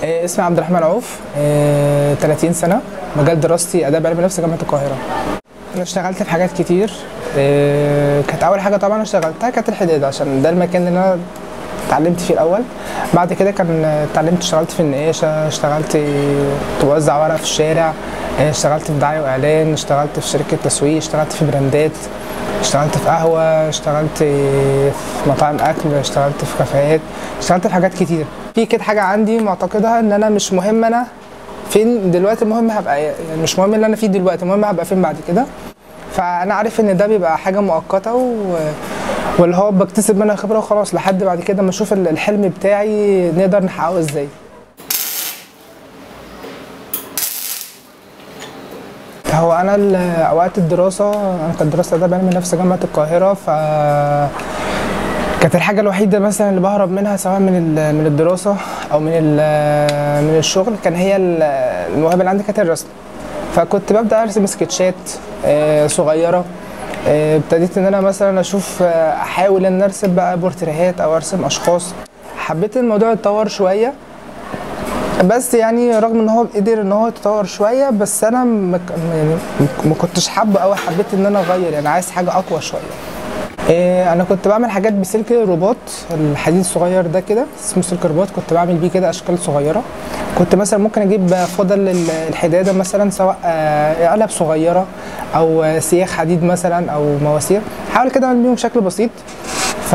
آه، اسمي عبد الرحمن عوف آه، 30 سنة مجال دراستي آداب علم نفس جامعة القاهرة أنا اشتغلت في حاجات كتير آه، كانت أول حاجة طبعا اشتغلتها كانت الحداد عشان ده المكان اللي أنا اتعلمت فيه الأول بعد كده كان اتعلمت اشتغلت في النقاشة اشتغلت توزع ورق في الشارع آه، اشتغلت في دعاية وإعلان اشتغلت في شركة تسويق اشتغلت في براندات اشتغلت في قهوة اشتغلت في مطاعم أكل اشتغلت في كافيهات اشتغلت في حاجات كتير في كده حاجة عندي معتقدها إن أنا مش مهم أنا فين دلوقتي المهم هبقى يعني مش مهم اللي أنا فيه دلوقتي المهم هبقى فين بعد كده فأنا عارف إن ده بيبقى حاجة مؤقتة و... واللي هو بكتسب منها خبرة وخلاص لحد بعد كده ما أشوف الحلم بتاعي نقدر نحققه إزاي هو انا ال- اوقات الدراسه انا كانت دراسه اداب علم نفس جامعه القاهره ف كانت الحاجه الوحيده مثلا اللي بهرب منها سواء من ال- من الدراسه او من ال- من الشغل كان هي ال- الموهبه اللي عندي كانت الرسم فكنت ببدا ارسم سكتشات آه، صغيره آه، ابتديت ان انا مثلا اشوف آه، احاول ان ارسم بقى بورتريهات او ارسم اشخاص حبيت الموضوع يتطور شويه بس يعني رغم ان هو قدر ان هو يتطور شويه بس انا ما ك- يعني ما كنتش حابه قوي حبيت ان انا اغير يعني عايز حاجه اقوى شويه إيه انا كنت بعمل حاجات بسلك رباط الحديد الصغير ده كده اسمه سلك رباط كنت بعمل بيه كده اشكال صغيره كنت مثلا ممكن اجيب فضل ال- الحداده مثلا سواء آه، قلب صغيره او آه، سياخ حديد مثلا او مواسير حاول كده اعمل بيهم شكل بسيط ف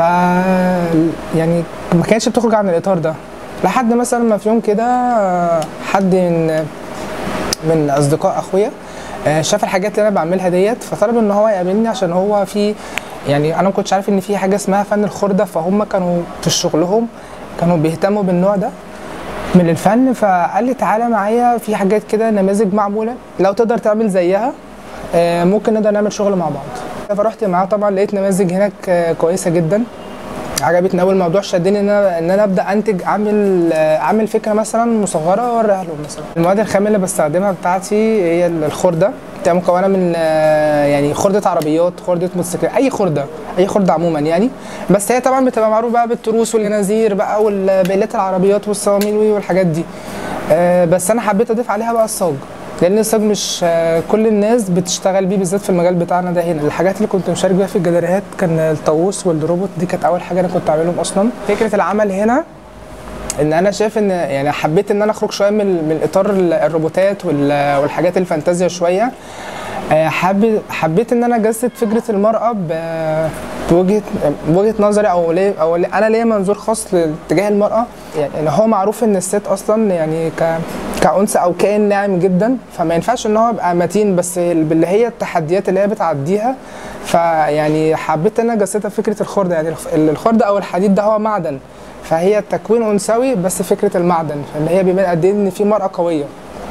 يعني ما كانتش بتخرج عن الاطار ده لحد مثلا ما في يوم كده آه، حد من من اصدقاء اخويا آه، شاف الحاجات اللي انا بعملها ديت فطلب ان هو يقابلني عشان هو في يعني انا ما كنتش عارف ان في حاجه اسمها فن الخرده فهم كانوا في شغلهم كانوا بيهتموا بالنوع ده من الفن فقال لي تعالى معايا في حاجات كده نماذج معموله لو تقدر تعمل زيها آه، ممكن نقدر نعمل شغل مع بعض فرحت معاه طبعا لقيت نماذج هناك آه، كويسه جدا عجبتني اول موضوع شدني ان انا ان انا ابدا انتج اعمل آه، اعمل فكره مثلا مصغره واوريها لهم مثلا المواد الخام اللي بستخدمها بتاعتي هي الخرده بتبقى مكونه من آه، يعني خرده عربيات خرده موتوسيكلات اي خرده اي خرده عموما يعني بس هي طبعا بتبقى معروف بقى بالتروس والجنازير بقى والبيلات العربيات والصواميل والحاجات دي آه، بس انا حبيت اضيف عليها بقى الصاج لان الصاج مش آه، كل الناس بتشتغل بيه بالذات في المجال بتاعنا ده هنا الحاجات اللي كنت مشارك بيها في الجداريات كان الطاووس والروبوت دي كانت اول حاجه انا كنت اعملهم اصلا فكره العمل هنا ان انا شايف ان يعني حبيت ان انا اخرج شويه من من اطار ال- الروبوتات وال- والحاجات الفانتازيا شويه آه، حابب حبيت ان انا اجسد فكره المراه ب- بوجهه بوجهه نظري او ليه او ليه- انا ليا منظور خاص لاتجاه المراه يعني ان هو معروف ان الست اصلا يعني ك كأنثى او كائن ناعم جدا فما ينفعش ان هو يبقى متين بس باللي هي التحديات اللي هي بتعديها فيعني حبيت ان انا اجسدها فكره الخرده يعني الخ- الخرده او الحديد ده هو معدن فهي تكوين انثوي بس فكره المعدن فاللي هي بيبان قد ايه ان في مراه قويه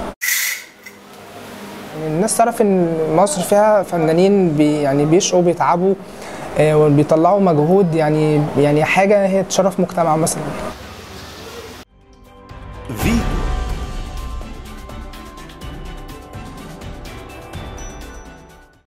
يعني الناس تعرف ان مصر فيها فنانين بي يعني بيشقوا بيتعبوا آه، وبيطلعوا مجهود يعني يعني حاجه هي تشرف مجتمع مثلا فيتو